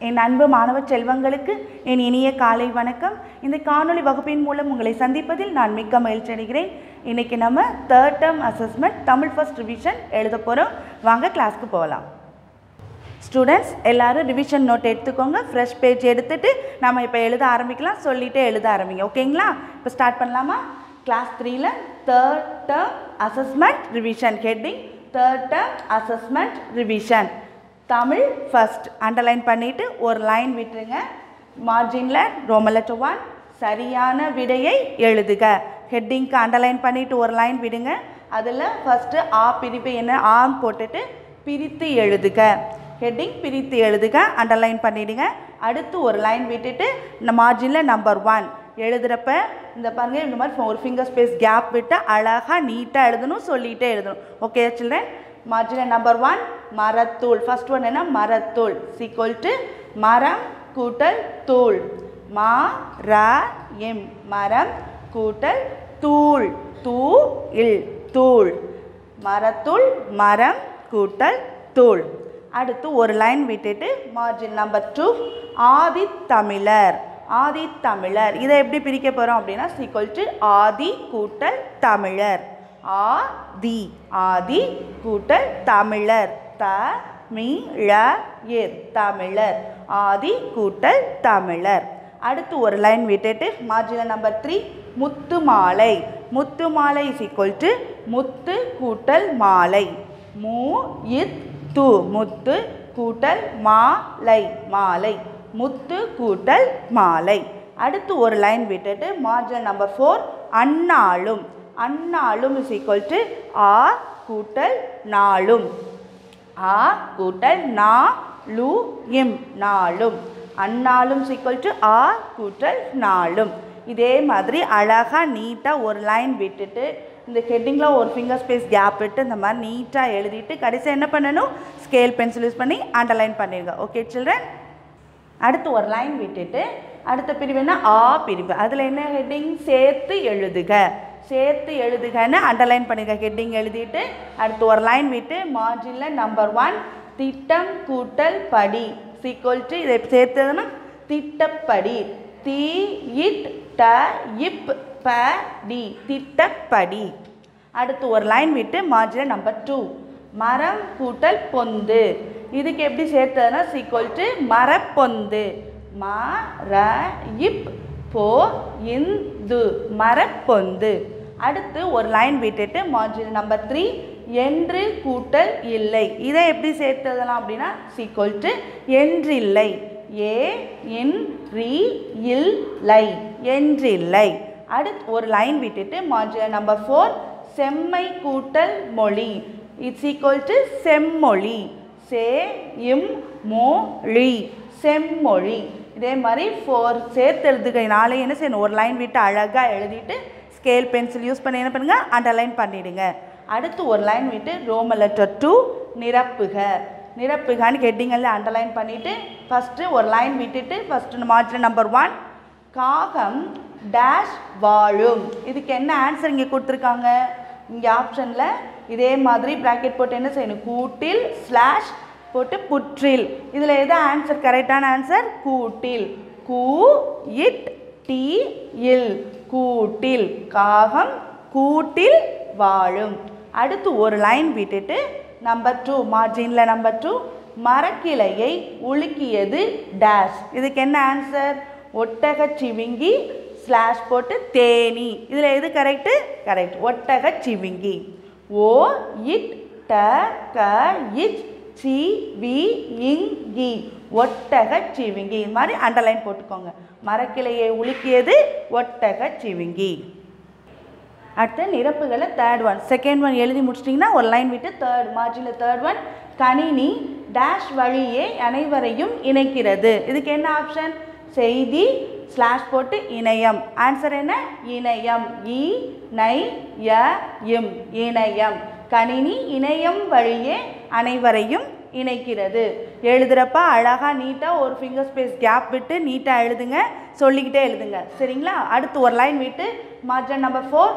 என் அன்பு மாணவ செல்வங்களுக்கு என் இனிய காலை வணக்கம் இந்த காணொளி வகுப்பின் மூலம் உங்களை சந்திப்பதில் நான் மிக்க மகிழ்ச்சி அடைகிறேன் இன்னைக்கு நம்ம third term assessment Tamil first revision எழுத போகிறோம் வாங்க கிளாஸ்க்கு போகலாம் ஸ்டூடெண்ட்ஸ் எல்லாரும் ரிவிஷன் நோட் எடுத்துக்கோங்க ஃப்ரெஷ் பேஜ் எடுத்துட்டு நம்ம இப்போ எழுத ஆரம்பிக்கலாம் சொல்லிட்டு எழுத ஆரம்பிங்க ஓகேங்களா இப்போ ஸ்டார்ட் பண்ணலாமா கிளாஸ் த்ரீல third term assessment revision heading third term assessment revision Tamil first underline பண்ணிவிட்டு ஒரு லைன் விட்டுருங்க மார்ஜினில் ரோமல் லெட்டர் ஒன் சரியான விடையை எழுதுக ஹெட்டிங்க்கு அண்டர்லைன் பண்ணிவிட்டு ஒரு லைன் விடுங்க அதில் ஃபஸ்ட்டு ஆ பிரிப்பு என்ன ஆம் போட்டுட்டு பிரித்து எழுதுக ஹெட்டிங் பிரித்து எழுதுக அண்டர்லைன் பண்ணிடுங்க அடுத்து ஒரு லைன் விட்டுட்டு இந்த மார்ஜினில் நம்பர் ஒன் எழுதுகிறப்ப இந்த பாருங்க இந்த மாதிரி ஒரு ஃபிங்கர் ஸ்பேஸ் கேப் விட்டு அழகாக நீட்டாக எழுதணும் சொல்லிகிட்டே எழுதணும் ஓகே சில்ட்ரன் மார்ஜினில் நம்பர் ஒன் மரத்தூள் ஃபர்ஸ்ட் ஒன் என்ன மரத்தூள் சீக்வல் டு மரம் கூட்டல் தூள் மா ர எம் மரம் கூட்டல் தூள் தூ இல் தூள் மரத்தூள் மரம் கூட்டல் தூள் அடுத்து ஒரு லைன் விட்டுட்டு மார்ஜின் நம்பர் டூ ஆதித்தமிழர் ஆதித்தமிழர் இதை எப்படி பிரிக்க போகிறோம் அப்படின்னா சீக்வல் டு ஆதி கூட்டல் தமிழர் ஆதி ஆதி கூட்டல் தமிழர் த மி ழ இர் தமிழர் ஆதி கூட்டல் தமிழர் அடுத்து ஒரு லைன் விட்டுட்டு மார்ஜினில் நம்பர் த்ரீ முத்து மாலை முத்து மாலை இஸ் ஈக்குவல் டு முத்து கூட்டல் மாலை மூ இத் து முத்து கூட்டல் மாலை மாலை முத்து கூட்டல் மாலை அடுத்து ஒரு லைன் விட்டுட்டு மார்ஜினல் நம்பர் ஃபோர் அந்நாளும் அந்நாளும் இஸ் ஈக்குவல் டு ஆ கூட்டல் நாளும் ஆ கூட்டல் நா லு இம் நாளும் அந்நாளும் சீக்வல் டு ஆ கூட்டல் நாளும் இதே மாதிரி அழகாக நீட்டாக ஒரு லைன் விட்டுட்டு இந்த ஹெட்டிங்கில் ஒரு ஃபிங்கர் ஸ்பேஸ் கேப் விட்டு இந்த மாதிரி நீட்டாக எழுதிட்டு கடைசியாக என்ன பண்ணணும் ஸ்கேல் பென்சில் யூஸ் பண்ணி அண்டர்லைன் பண்ணிடுங்க ஓகே சில்ட்ரன் அடுத்து ஒரு லைன் விட்டுட்டு அடுத்த பிரிவு என்ன ஆ பிரிவு அதில் என்ன ஹெட்டிங் சேர்த்து எழுதுக சேர்த்து எழுதுகன்னு அண்டர்லைன் பண்ணிக்க ஹெட்டிங் எழுதிட்டு அடுத்து ஒரு லைன் விட்டு மார்ஜினில் நம்பர் ஒன் திட்டம் கூட்டல் படி சீக்வல் டு இதை சேர்த்ததுன்னா திட்டப்படி தி இட் ட இப் ப டி திட்டப்படி அடுத்து ஒரு லைன் விட்டு மார்ஜினில் நம்பர் டூ மரம் கூட்டல் பொந்து இதுக்கு எப்படி சேர்த்ததுன்னா சீக்வல் டு மரப்பொந்து ம ர இப் போ இந்து மரப்பொந்து அடுத்து ஒரு லைன் விட்டுட்டு மார்ஜின் நம்பர் த்ரீ என்று கூட்டல் இல்லை இதை எப்படி சேர்த்ததெல்லாம் அப்படின்னா சீக்வல் டு என்றில்லை ஏ இன் ரி இல் லை என்றில்லை அடுத்து ஒரு லைன் விட்டுட்டு மார்ஜின் நம்பர் ஃபோர் செம்மை கூட்டல் மொழி இட்ஸ் ஈக்குவல் டு செம்மொழி சே இம் மொழி செம்மொழி இதே மாதிரி ஃபோர் சேர்த்து எழுதுக நாளே என்ன செய்யணும் ஒரு லைன் விட்டு அழகாக எழுதிட்டு ஸ்கேல் பென்சில் யூஸ் பண்ணி என்ன பண்ணுங்க அண்டர்லைன் பண்ணிடுங்க அடுத்து ஒரு லைன் விட்டு ரோம லெட்டர் டூ நிரப்புக நிரப்புகான்னு ஹெட்டிங்கில் அண்டர்லைன் பண்ணிவிட்டு ஃபஸ்ட்டு ஒரு லைன் விட்டுட்டு ஃபஸ்ட்டு மார்ஜின் நம்பர் ஒன் காகம் டேஷ் வாழும் இதுக்கு என்ன ஆன்சர் இங்கே கொடுத்துருக்காங்க இங்கே ஆப்ஷனில் இதே மாதிரி ப்ராக்கெட் போட்டு என்ன செய்யணும் கூட்டில் ஸ்லாஷ் போட்டு புற்றில் இதில் எது ஆன்சர் கரெக்டான ஆன்சர் கூட்டில் கூ இட் டி இல் கூட்டில் காகம் கூட்டில் வாழும் அடுத்து ஒரு லைன் விட்டுட்டு நம்பர் டூ மார்ஜினில் நம்பர் டூ மரக்கிளையை உலுக்கியது டேஷ் இதுக்கு என்ன ஆன்சர் ஒட்டக சிவிங்கி ஸ்லாஷ் போட்டு தேனி இதில் எது கரெக்டு கரெக்ட் ஒட்டக சிவிங்கி ஓ இட் ட க இச் சி வி இங்கி ஒட்டக சிவிங்கி இது மாதிரி அண்டர்லைன் போட்டுக்கோங்க மரக்கிளையை உலுக்கியது ஒட்டக சிவிங்கி அடுத்து நிரப்புகளை தேர்ட் ஒன் செகண்ட் ஒன் எழுதி முடிச்சிட்டிங்கன்னா ஒரு லைன் விட்டு தேர்ட் மார்ஜினில் தேர்ட் ஒன் கணினி டேஷ் வழியே அனைவரையும் இணைக்கிறது இதுக்கு என்ன ஆப்ஷன் செய்தி ஸ்லாஷ் போட்டு இணையம் ஆன்சர் என்ன இணையம் இ நை ய இம் இணையம் கணினி இணையம் வழியே அனைவரையும் இணைக்கிறது எழுதுகிறப்ப அழகாக நீட்டாக ஒரு ஃபிங்கர் ஸ்பேஸ் கேப் விட்டு நீட்டாக எழுதுங்க சொல்லிக்கிட்டே எழுதுங்க சரிங்களா அடுத்து ஒரு லைன் விட்டு மார்ஜன் நம்பர் ஃபோர்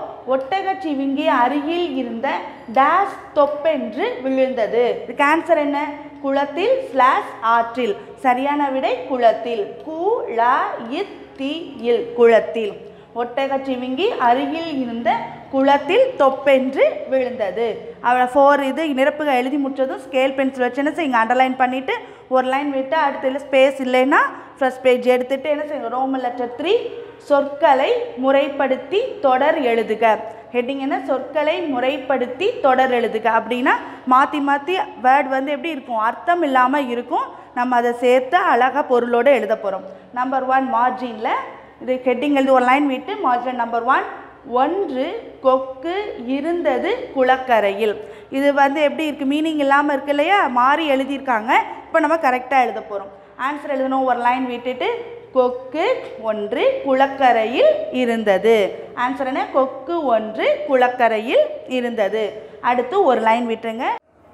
ஒட்டகச்சிவிங்கி அருகில் இருந்த டேஷ் தொப்பென்று விழுந்தது இதுக்கு ஆன்சர் என்ன குளத்தில் ஸ்லாஷ் ஆற்றில் சரியான விடை குளத்தில் கு ல இத் தி இல் குளத்தில் ஒட்டகச்சிவிங்கி அருகில் இருந்த குளத்தில் தொப்பென்று விழுந்தது அவளை ஃபோர் இது நிரப்புக எழுதி முடிச்சதும் ஸ்கேல் பென்சில் வச்சு என்ன செய்யுங்க அண்டர்லைன் பண்ணிவிட்டு ஒரு லைன் விட்டு அடுத்த ஸ்பேஸ் இல்லைன்னா ஃபர்ஸ்ட் பேஜ் எடுத்துட்டு என்ன செய்யுங்க ரோமன் லெட்டர் த்ரீ சொற்களை முறைப்படுத்தி தொடர் எழுதுக ஹெட்டிங் என்ன சொற்களை முறைப்படுத்தி தொடர் எழுதுக அப்படின்னா மாற்றி மாற்றி வேர்ட் வந்து எப்படி இருக்கும் அர்த்தம் இல்லாமல் இருக்கும் நம்ம அதை சேர்த்து அழகாக பொருளோடு எழுத போகிறோம் நம்பர் ஒன் மார்ஜினில் இது ஹெட்டிங் எழுதி ஒரு லைன் விட்டு மார்ஜின் நம்பர் ஒன் ஒன்று கொக்கு இருந்தது குளக்கரையில் இது வந்து எப்படி இருக்குது மீனிங் இல்லாமல் இருக்கு இல்லையா மாறி எழுதியிருக்காங்க இப்போ நம்ம கரெக்டாக எழுத போகிறோம் ஆன்சர் எழுதணும் ஒரு லைன் விட்டுட்டு கொக்கு ஒன்று குளக்கரையில் இருந்தது ஆன்சர் என்ன கொக்கு ஒன்று குளக்கரையில் இருந்தது அடுத்து ஒரு லைன் விட்டுருங்க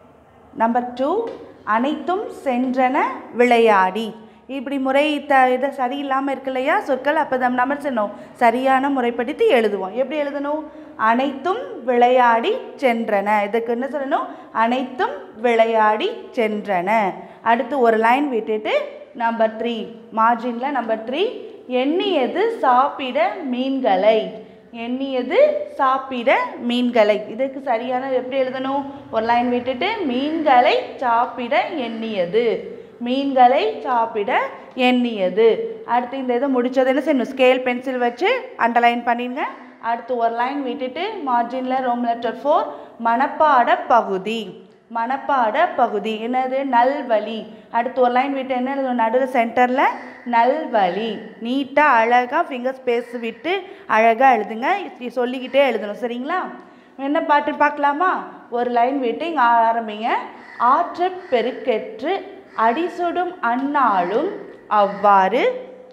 நம்பர் டூ அனைத்தும் சென்றன விளையாடி இப்படி முறை த இது சரியில்லாமல் இருக்கு இல்லையா சொற்கள் அப்போ நம்ம நம்ம செய்யணும் சரியான முறைப்படுத்தி எழுதுவோம் எப்படி எழுதணும் அனைத்தும் விளையாடி சென்றன இதுக்கு என்ன சொல்லணும் அனைத்தும் விளையாடி சென்றன அடுத்து ஒரு லைன் விட்டுட்டு நம்பர் த்ரீ மார்ஜினில் நம்பர் த்ரீ எண்ணியது சாப்பிட மீன்களை எண்ணியது சாப்பிட மீன்களை இதுக்கு சரியான எப்படி எழுதணும் ஒரு லைன் விட்டுட்டு மீன்களை சாப்பிட எண்ணியது மீன்களை சாப்பிட எண்ணியது அடுத்து இந்த இதை முடிச்சது என்ன செய்யணும் ஸ்கேல் பென்சில் வச்சு அண்டர்லைன் பண்ணிடுங்க அடுத்து ஒரு லைன் விட்டுட்டு மார்ஜினில் ரோம் லெட்டர் ஃபோர் மனப்பாட பகுதி மனப்பாட பகுதி என்னது நல்வழி அடுத்து ஒரு லைன் விட்டு என்ன எழுதணும் நடுவில் சென்டரில் நல்வழி நீட்டாக அழகாக ஃபிங்கர் ஸ்பேஸ் விட்டு அழகாக எழுதுங்க இப்படி சொல்லிக்கிட்டே எழுதணும் சரிங்களா என்ன பாட்டு பார்க்கலாமா ஒரு லைன் விட்டு இங்கே ஆரம்பிங்க ஆற்று பெருக்கெற்று அடிசுடும் அந்நாளும் அவ்வாறு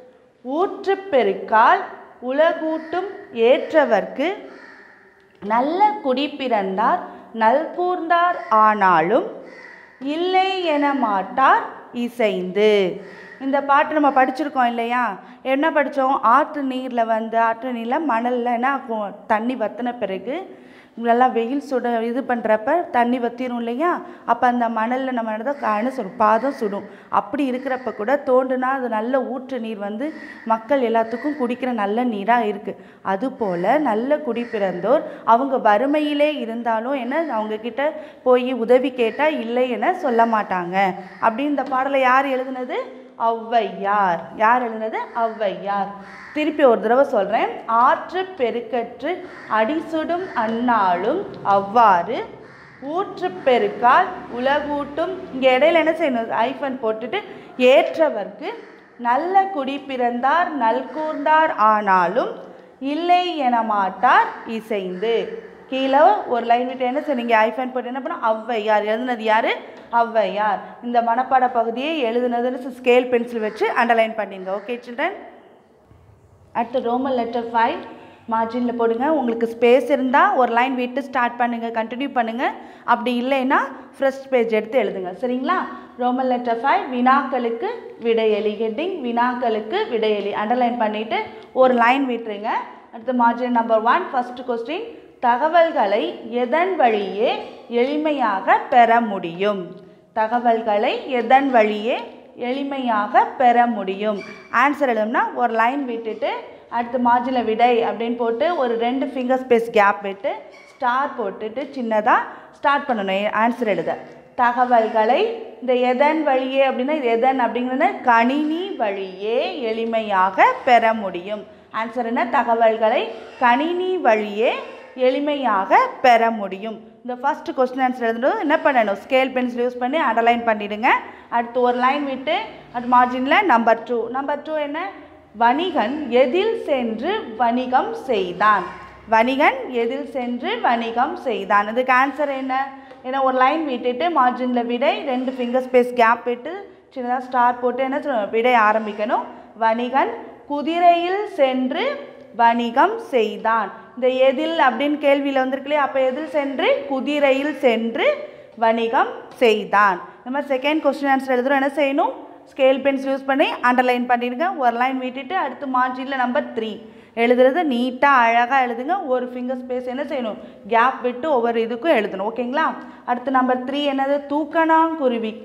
ஊற்று பெருக்கால் உலகூட்டும் ஏற்றவர்க்கு நல்ல குடி பிறந்தார் நல்கூர்ந்தார் ஆனாலும் இல்லை என மாட்டார் இசைந்து இந்த பாட்டு நம்ம படிச்சிருக்கோம் இல்லையா என்ன படித்தோம் ஆற்று நீரில் வந்து ஆற்று நீரில் மணலில் என்ன ஆகும் தண்ணி வற்றின பிறகு நல்லா வெயில் சுட இது பண்ணுறப்ப தண்ணி வற்றிரும் இல்லையா அப்போ அந்த மணலில் நம்ம என்ன என்ன சொல்லும் பாதம் சுடும் அப்படி இருக்கிறப்ப கூட தோண்டுனா அது நல்ல ஊற்று நீர் வந்து மக்கள் எல்லாத்துக்கும் குடிக்கிற நல்ல நீராக இருக்குது அதுபோல் நல்ல குடி பிறந்தோர் அவங்க வறுமையிலே இருந்தாலும் என்ன அவங்க கிட்ட போய் உதவி கேட்டால் இல்லை என சொல்ல மாட்டாங்க அப்படி இந்த பாடலை யார் எழுதுனது ஔவையார் யார் எழுதுனது ஔவையார் திருப்பி ஒரு தடவை சொல்கிறேன் ஆற்று பெருக்கற்று அடிசுடும் அந்நாளும் அவ்வாறு ஊற்று பெருக்கால் உலகூட்டும் இங்கே இடையில என்ன செய்யணும் ஐஃபன் போட்டுட்டு ஏற்றவர்க்கு நல்ல குடி பிறந்தார் நல்கூர்ந்தார் ஆனாலும் இல்லை என மாட்டார் இசைந்து கீழே ஒரு லைன் விட்டு என்ன சொன்னீங்க ஐஃபன் போட்டு என்ன பண்ணோம் ஔவையார் எழுதுனது யார் ஔவையார் இந்த மனப்பாட பகுதியை எழுதுனதுன்னு ஸ்கேல் பென்சில் வச்சு அண்டர்லைன் பண்ணிங்க ஓகே சில்ட்ரன் அடுத்து ரோமன் லெட்டர் ஃபைவ் மார்ஜினில் போடுங்க உங்களுக்கு ஸ்பேஸ் இருந்தால் ஒரு லைன் விட்டு ஸ்டார்ட் பண்ணுங்கள் கண்டினியூ பண்ணுங்கள் அப்படி இல்லைன்னா ஃப்ரெஷ் பேஜ் எடுத்து எழுதுங்க சரிங்களா ரோமன் லெட்டர் ஃபைவ் வினாக்களுக்கு விடையளி ஹெட்டிங் வினாக்களுக்கு விடையளி அண்டர்லைன் பண்ணிவிட்டு ஒரு லைன் விட்டுருங்க அடுத்து margin number one first question தகவல்களை எதன் வழியே எளிமையாக பெற முடியும் தகவல்களை எதன் வழியே எளிமையாக பெற முடியும் ஆன்சர் எழுதணும்னா ஒரு லைன் விட்டுட்டு அடுத்து மார்ஜினில் விடை அப்படின்னு போட்டு ஒரு ரெண்டு ஃபிங்கர் ஸ்பேஸ் கேப் விட்டு ஸ்டார் போட்டுட்டு சின்னதாக ஸ்டார்ட் பண்ணணும் ஆன்சர் எழுத தகவல்களை இந்த எதன் வழியே அப்படின்னா இது எதன் அப்படிங்கிறது கணினி வழியே எளிமையாக பெற முடியும் ஆன்சர் என்ன தகவல்களை கணினி வழியே எளிமையாக பெற முடியும் இந்த ஃபஸ்ட்டு கொஸ்டின் ஆன்சர் எழுதுறது என்ன பண்ணணும் ஸ்கேல் பென்சில் யூஸ் பண்ணி அண்டர்லைன் பண்ணிடுங்க அடுத்து ஒரு லைன் விட்டு அடுத்து மார்ஜினில் நம்பர் டூ நம்பர் டூ என்ன வணிகன் எதில் சென்று வணிகம் செய்தான் வணிகன் எதில் சென்று வணிகம் செய்தான் இதுக்கு ஆன்சர் என்ன ஏன்னா ஒரு லைன் விட்டுட்டு மார்ஜினில் விடை ரெண்டு ஃபிங்கர் ஸ்பேஸ் கேப் விட்டு சின்னதாக ஸ்டார் போட்டு என்ன சொல்லணும் விடை ஆரம்பிக்கணும் வணிகன் குதிரையில் சென்று வணிகம் செய்தான் இந்த எதில் அப்படின்னு கேள்வியில் வந்திருக்கலையே அப்போ எதில் சென்று குதிரையில் சென்று வணிகம் செய்தான் இந்த மாதிரி செகண்ட் கொஸ்டின் ஆன்சர் எழுதுறோம் என்ன செய்யணும் ஸ்கேல் பென்சில் யூஸ் பண்ணி அண்டர்லைன் பண்ணிடுங்க ஒரு லைன் விட்டுட்டு அடுத்து மார்ஜினில் நம்பர் த்ரீ எழுதுறது நீட்டாக அழகாக எழுதுங்க ஒரு ஃபிங்கர் ஸ்பேஸ் என்ன செய்யணும் கேப் விட்டு ஒவ்வொரு இதுக்கும் எழுதணும் ஓகேங்களா அடுத்து நம்பர் த்ரீ என்னது தூக்கணாங்குருவிக்கு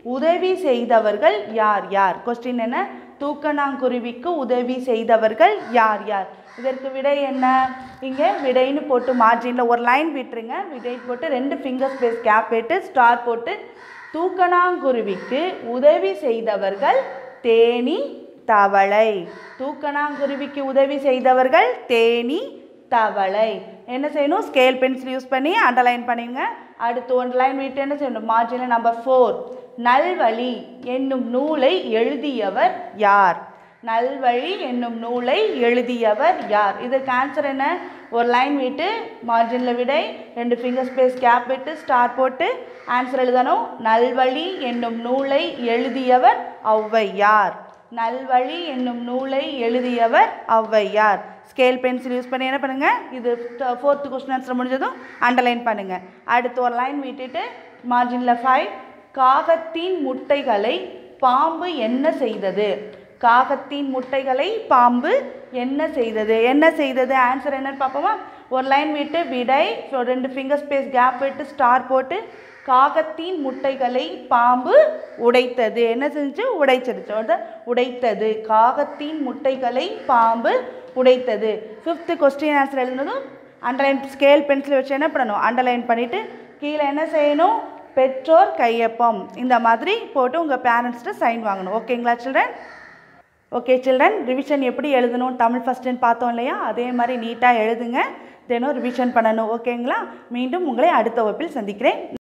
உதவி செய்தவர்கள் யார் யார் கொஸ்டின் என்ன தூக்கணாங்குருவிக்கு உதவி செய்தவர்கள் யார் யார் இதற்கு விடை என்ன இங்கே விடைன்னு போட்டு மார்ஜினில் ஒரு லைன் விட்டுருங்க விடை போட்டு ரெண்டு ஃபிங்கர் ஸ்பேஸ் கேப் போட்டு ஸ்டார் போட்டு தூக்கணாங்குருவிக்கு உதவி செய்தவர்கள் தேனி தவளை தூக்கணாங்குருவிக்கு உதவி செய்தவர்கள் தேனி தவளை என்ன செய்யணும் ஸ்கேல் பென்சில் யூஸ் பண்ணி அண்டர்லைன் பண்ணிடுங்க அடுத்து ஒன் லைன் விட்டு என்ன செய்யணும் மார்ஜினில் நம்பர் ஃபோர் நல்வழி என்னும் நூலை எழுதியவர் யார் நல்வழி என்னும் நூலை எழுதியவர் யார் இதற்கு ஆன்சர் என்ன ஒரு லைன் விட்டு மார்ஜினில் விடை ரெண்டு ஃபிங்கர் ஸ்பேஸ் கேப் விட்டு ஸ்டார் போட்டு ஆன்சர் எழுதணும் நல்வழி என்னும் நூலை எழுதியவர் ஔவையார் நல்வழி என்னும் நூலை எழுதியவர் ஔவையார் ஸ்கேல் பென்சில் யூஸ் பண்ணி என்ன பண்ணுங்க இது ஃபோர்த்து கொஸ்டின் ஆன்சர் முடிஞ்சதும் அண்டர்லைன் பண்ணுங்க அடுத்து ஒரு லைன் விட்டுட்டு மார்ஜினில் ஃபைவ் காகத்தின் முட்டைகளை பாம்பு என்ன செய்தது காகத்தின் முட்டைகளை பாம்பு என்ன செய்தது என்ன செய்தது ஆன்சர் என்னன்னு பார்ப்போமா ஒரு லைன் விட்டு விடை ஸோ ரெண்டு ஃபிங்கர் ஸ்பேஸ் கேப் விட்டு ஸ்டார் போட்டு காகத்தின் முட்டைகளை பாம்பு உடைத்தது என்ன செஞ்சு உடைச்சிருச்சு வந்து உடைத்தது காகத்தின் முட்டைகளை பாம்பு உடைத்தது ஃபிஃப்த்து கொஸ்டின் ஆன்சர் எழுதுனதும் அண்டர்லைன் ஸ்கேல் பென்சில் வச்சு என்ன பண்ணணும் அண்டர்லைன் பண்ணிவிட்டு கீழே என்ன செய்யணும் பெற்றோர் கையொப்பம் இந்த மாதிரி போட்டு உங்கள் பேரண்ட்ஸ்கிட்ட சைன் வாங்கணும் ஓகேங்களா சில்ட்ரன் ஓகே சில்ட்ரன் ரிவிஷன் எப்படி எழுதணும் தமிழ் ஃபஸ்ட்டுன்னு பார்த்தோம் இல்லையா அதே மாதிரி நீட்டாக எழுதுங்க தினம் ரிவிஷன் பண்ணணும் ஓகேங்களா மீண்டும் உங்களை அடுத்த வகுப்பில் சந்திக்கிறேன்